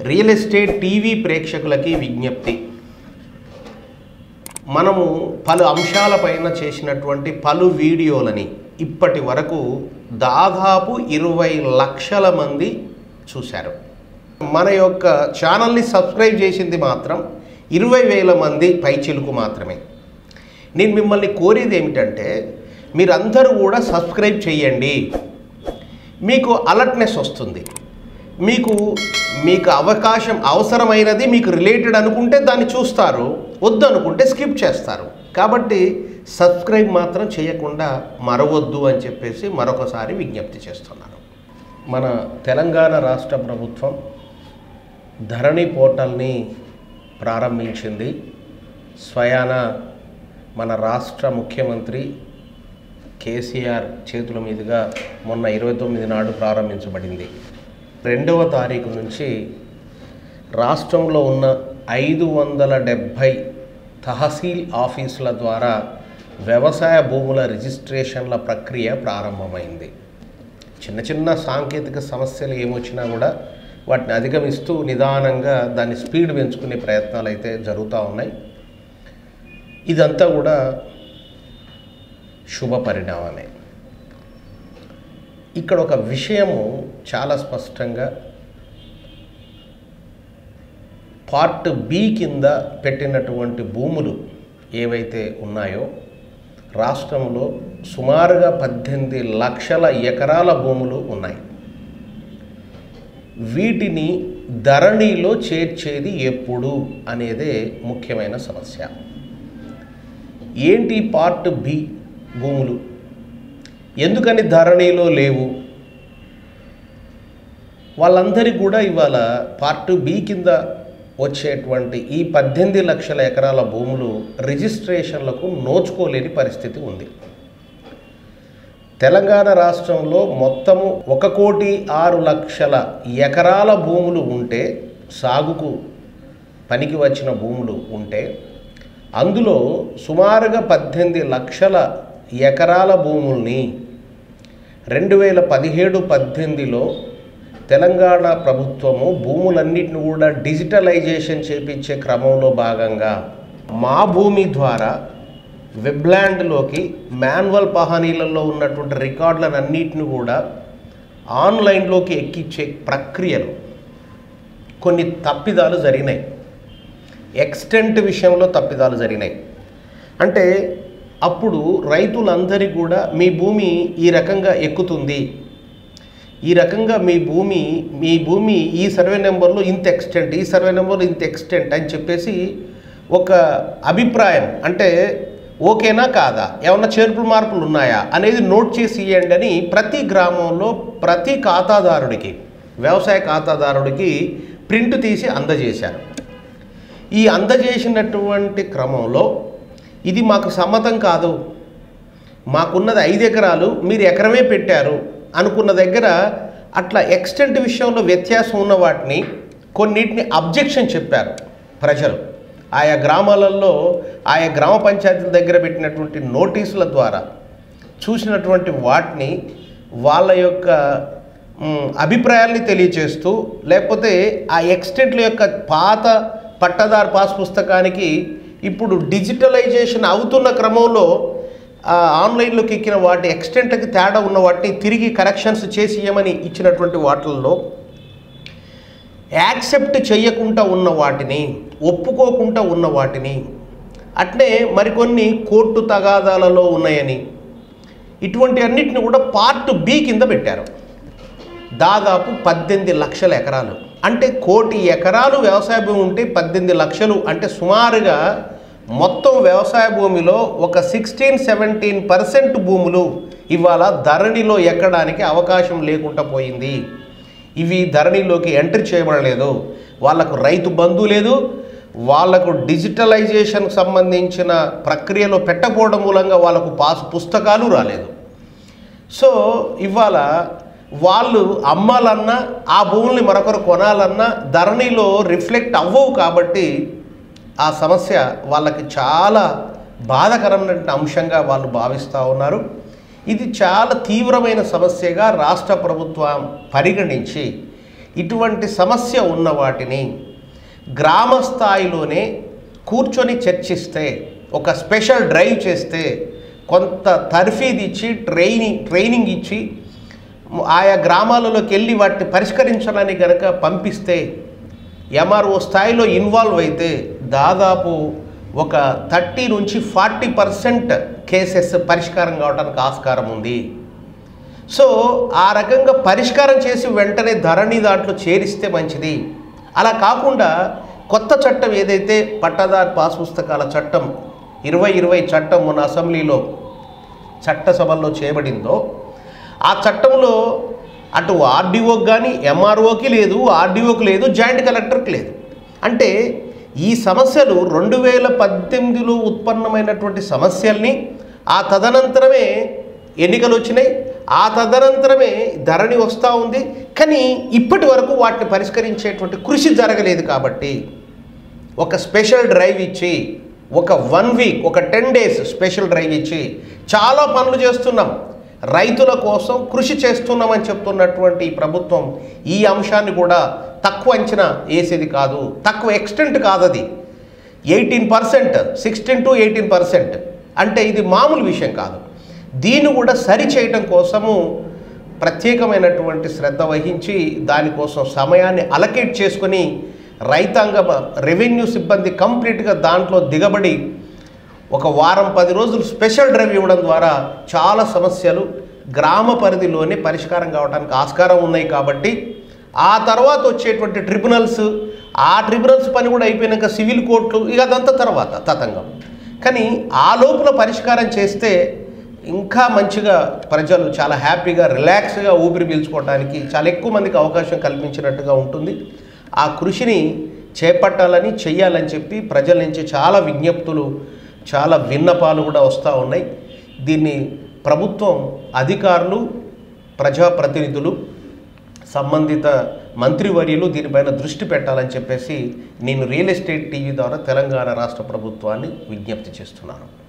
real estate TV ప్రేక్షకులకి విజ్ఞప్తి మనము పలు అంశాలపైన చేసినటువంటి పలు వీడియోలని ఇప్పటి వరకు దాదాపు ఇరవై లక్షల మంది చూశారు మన యొక్క ఛానల్ని సబ్స్క్రైబ్ చేసింది మాత్రం ఇరవై వేల మంది పైచిలుకు మాత్రమే నేను మిమ్మల్ని కోరేది ఏమిటంటే మీరందరూ కూడా సబ్స్క్రైబ్ చేయండి మీకు అలర్ట్నెస్ వస్తుంది మీకు మీకు అవకాశం అవసరమైనది మీకు రిలేటెడ్ అనుకుంటే దాన్ని చూస్తారు వద్దు అనుకుంటే స్కిప్ చేస్తారు కాబట్టి సబ్స్క్రైబ్ మాత్రం చేయకుండా మరవద్దు అని చెప్పేసి మరొకసారి విజ్ఞప్తి చేస్తున్నాను మన తెలంగాణ రాష్ట్ర ప్రభుత్వం ధరణి పోర్టల్ని ప్రారంభించింది స్వయాన మన రాష్ట్ర ముఖ్యమంత్రి కేసీఆర్ చేతుల మీదుగా మొన్న ఇరవై తొమ్మిది నాడు ప్రారంభించబడింది రెండవ తారీఖు నుంచి రాష్ట్రంలో ఉన్న ఐదు వందల డెబ్భై తహసీల్ ఆఫీసుల ద్వారా వ్యవసాయ భూముల రిజిస్ట్రేషన్ల ప్రక్రియ ప్రారంభమైంది చిన్న చిన్న సాంకేతిక సమస్యలు ఏమొచ్చినా కూడా వాటిని అధిగమిస్తూ నిదానంగా దాన్ని స్పీడ్ పెంచుకునే ప్రయత్నాలు అయితే జరుగుతూ ఉన్నాయి ఇదంతా కూడా శుభ పరిణామమే ఇక్కడ ఒక విషయము చాలా స్పష్టంగా పార్ట్ బి కింద పెట్టినటువంటి భూములు ఏవైతే ఉన్నాయో రాష్ట్రంలో సుమారుగా పద్దెనిమిది లక్షల ఎకరాల భూములు ఉన్నాయి వీటిని ధరణిలో చేర్చేది ఎప్పుడు అనేదే ముఖ్యమైన సమస్య ఏంటి పార్ట్ బి భూములు ఎందుకని ధరణిలో లేవు వాళ్ళందరికీ కూడా ఇవాళ పార్ట్ బి కింద వచ్చేటువంటి ఈ పద్దెనిమిది లక్షల ఎకరాల భూములు రిజిస్ట్రేషన్లకు నోచుకోలేని పరిస్థితి ఉంది తెలంగాణ రాష్ట్రంలో మొత్తము ఒక కోటి ఆరు లక్షల ఎకరాల భూములు ఉంటే సాగుకు పనికి వచ్చిన భూములు ఉంటే అందులో సుమారుగా పద్దెనిమిది లక్షల ఎకరాల భూముల్ని రెండు వేల పదిహేడు పద్దెనిమిదిలో తెలంగాణ ప్రభుత్వము భూములన్నిటిని కూడా డిజిటలైజేషన్ చేపించే క్రమంలో భాగంగా మా భూమి ద్వారా వెబ్లాండ్లోకి మాన్యువల్ పహానీలలో ఉన్నటువంటి రికార్డులను అన్నిటిని కూడా ఆన్లైన్లోకి ఎక్కించే ప్రక్రియలు కొన్ని తప్పిదాలు జరిగినాయి ఎక్స్టెంట్ విషయంలో తప్పిదాలు జరిగినాయి అంటే అప్పుడు రైతులందరికీ కూడా మీ భూమి ఈ రకంగా ఎక్కుతుంది ఈ రకంగా మీ భూమి మీ భూమి ఈ సర్వే నెంబర్లో ఇంత ఎక్స్టెంట్ ఈ సర్వే నెంబర్లో ఇంత ఎక్స్టెంట్ అని చెప్పేసి ఒక అభిప్రాయం అంటే ఓకేనా కాదా ఏమన్నా చేర్పులు మార్పులు ఉన్నాయా అనేది నోట్ చేసి ఇవ్వండి అని ప్రతి గ్రామంలో ప్రతి ఖాతాదారుడికి వ్యవసాయ ఖాతాదారుడికి ప్రింట్ తీసి అందజేశారు ఈ అందజేసినటువంటి క్రమంలో ఇది మాకు సమ్మతం కాదు మాకున్నది ఐదు ఎకరాలు మీరు ఎకరమే పెట్టారు అనుకున్న దగ్గర అట్లా ఎక్స్టెంట్ విషయంలో వ్యత్యాసం ఉన్న వాటిని కొన్నిటిని అబ్జెక్షన్ చెప్పారు ప్రజలు ఆయా గ్రామాలలో ఆయా గ్రామ పంచాయతీల దగ్గర పెట్టినటువంటి నోటీసుల ద్వారా చూసినటువంటి వాటిని వాళ్ళ యొక్క మ్, అభిప్రాయాల్ని తెలియచేస్తూ లేకపోతే ఆ ఎక్స్టెంట్ల యొక్క పాత పట్టదారు పాస్ పుస్తకానికి ఇప్పుడు డిజిటలైజేషన్ అవుతున్న క్రమంలో ఆ ఆన్లైన్లోకి ఎక్కిన వాటి ఎక్స్టెంట్కి తేడా ఉన్న వాటిని తిరిగి కరెక్షన్స్ చేసి ఇవ్వమని ఇచ్చినటువంటి వాటిల్లో యాక్సెప్ట్ చేయకుండా ఉన్న వాటిని ఒప్పుకోకుండా ఉన్న వాటిని అట్నే మరికొన్ని కోర్టు తగాదాలలో ఉన్నాయని ఇటువంటి అన్నిటిని కూడా పార్ట్ బి కింద పెట్టారు దాదాపు పద్దెనిమిది లక్షల ఎకరాలు అంటే కోటి ఎకరాలు వ్యవసాయ భూమి ఉంటే పద్దెనిమిది లక్షలు అంటే సుమారుగా మొత్తం వ్యవసాయ భూమిలో ఒక సిక్స్టీన్ సెవెంటీన్ పర్సెంట్ భూములు ఇవాళ ధరణిలో ఎక్కడానికి అవకాశం లేకుండా పోయింది ఇవి ధరణిలోకి ఎంట్రీ చేయబడలేదు వాళ్ళకు రైతు బంధు లేదు వాళ్ళకు డిజిటలైజేషన్ సంబంధించిన ప్రక్రియలో పెట్టకపోవడం మూలంగా వాళ్ళకు పాస్ పుస్తకాలు రాలేదు సో ఇవాళ వాళ్ళు అమ్మాలన్నా ఆ భూముల్ని మరొకరు కొనాలన్నా ధరణిలో రిఫ్లెక్ట్ అవ్వవు కాబట్టి ఆ సమస్య వాళ్ళకి చాలా బాధకరమైన అంశంగా వాళ్ళు భావిస్తూ ఉన్నారు ఇది చాలా తీవ్రమైన సమస్యగా రాష్ట్ర ప్రభుత్వం పరిగణించి ఇటువంటి సమస్య ఉన్న వాటిని గ్రామ స్థాయిలోనే కూర్చొని చర్చిస్తే ఒక స్పెషల్ డ్రైవ్ చేస్తే కొంత తర్ఫీదు ఇచ్చి ట్రైనింగ్ ట్రైనింగ్ ఇచ్చి ఆయా గ్రామాలలోకి వెళ్ళి వాటిని పరిష్కరించడానికి కనుక పంపిస్తే ఎంఆర్ఓ స్థాయిలో ఇన్వాల్వ్ అయితే దాదాపు ఒక థర్టీ నుంచి ఫార్టీ పర్సెంట్ కేసెస్ పరిష్కారం కావడానికి ఆస్కారం ఉంది సో ఆ రకంగా పరిష్కారం చేసి వెంటనే ధరణి దాంట్లో చేరిస్తే మంచిది అలా కాకుండా కొత్త చట్టం ఏదైతే పట్టాదారు పాస్ పుస్తకాల చట్టం ఇరవై ఇరవై చట్టం మన అసెంబ్లీలో చట్టసభల్లో చేయబడిందో ఆ చట్టంలో అటు ఆర్డీఓకి కానీ ఎంఆర్ఓకి లేదు ఆర్డీఓకి లేదు జాయింట్ కలెక్టర్కి లేదు అంటే ఈ సమస్యలు రెండు వేల పద్దెనిమిదిలో ఉత్పన్నమైనటువంటి సమస్యల్ని ఆ తదనంతరమే ఎన్నికలు వచ్చినాయి ఆ తదనంతరమే ధరణి వస్తూ ఉంది కానీ ఇప్పటి వరకు వాటిని పరిష్కరించేటువంటి కృషి జరగలేదు కాబట్టి ఒక స్పెషల్ డ్రైవ్ ఇచ్చి ఒక వన్ వీక్ ఒక టెన్ డేస్ స్పెషల్ డ్రైవ్ ఇచ్చి చాలా పనులు చేస్తున్నాం రైతుల కోసం కృషి చేస్తున్నామని చెప్తున్నటువంటి ఈ ప్రభుత్వం ఈ అంశాన్ని కూడా తక్కువ అంచనా వేసేది కాదు తక్కువ ఎక్స్టెంట్ కాదు అది eighteen percent sixteen to eighteen percent అంటే ఇది మామూలు విషయం కాదు దీన్ని కూడా సరి చేయటం కోసము ప్రత్యేకమైనటువంటి శ్రద్ధ వహించి దానికోసం సమయాన్ని అలకేట్ చేసుకొని రైతాంగ రెవెన్యూ సిబ్బంది కంప్లీట్గా దాంట్లో దిగబడి ఒక వారం పది రోజులు స్పెషల్ డ్రైవ్ ఇవ్వడం ద్వారా చాలా సమస్యలు గ్రామ పరిధిలోనే పరిష్కారం కావడానికి ఆస్కారం ఉన్నాయి కాబట్టి ఆ తర్వాత వచ్చేటువంటి ట్రిబ్యునల్స్ ఆ ట్రిబ్యునల్స్ పని కూడా అయిపోయినాక సివిల్ కోర్టులు ఇక అదంతా తర్వాత తతంగం కానీ ఆ లోపల పరిష్కారం చేస్తే ఇంకా మంచిగా ప్రజలు చాలా హ్యాపీగా రిలాక్స్గా ఊపిరి పీల్చుకోవడానికి చాలా ఎక్కువ మందికి అవకాశం కల్పించినట్టుగా ఉంటుంది ఆ కృషిని చేపట్టాలని చెయ్యాలని చెప్పి ప్రజల నుంచి చాలా విజ్ఞప్తులు చాలా విన్నపాలు కూడా వస్తూ ఉన్నాయి దీన్ని ప్రభుత్వం అధికారులు ప్రజాప్రతినిధులు సంబంధిత మంత్రివర్యులు దీనిపైన దృష్టి పెట్టాలని చెప్పేసి నేను రియల్ ఎస్టేట్ టీవీ ద్వారా తెలంగాణ రాష్ట్ర ప్రభుత్వాన్ని విజ్ఞప్తి చేస్తున్నాను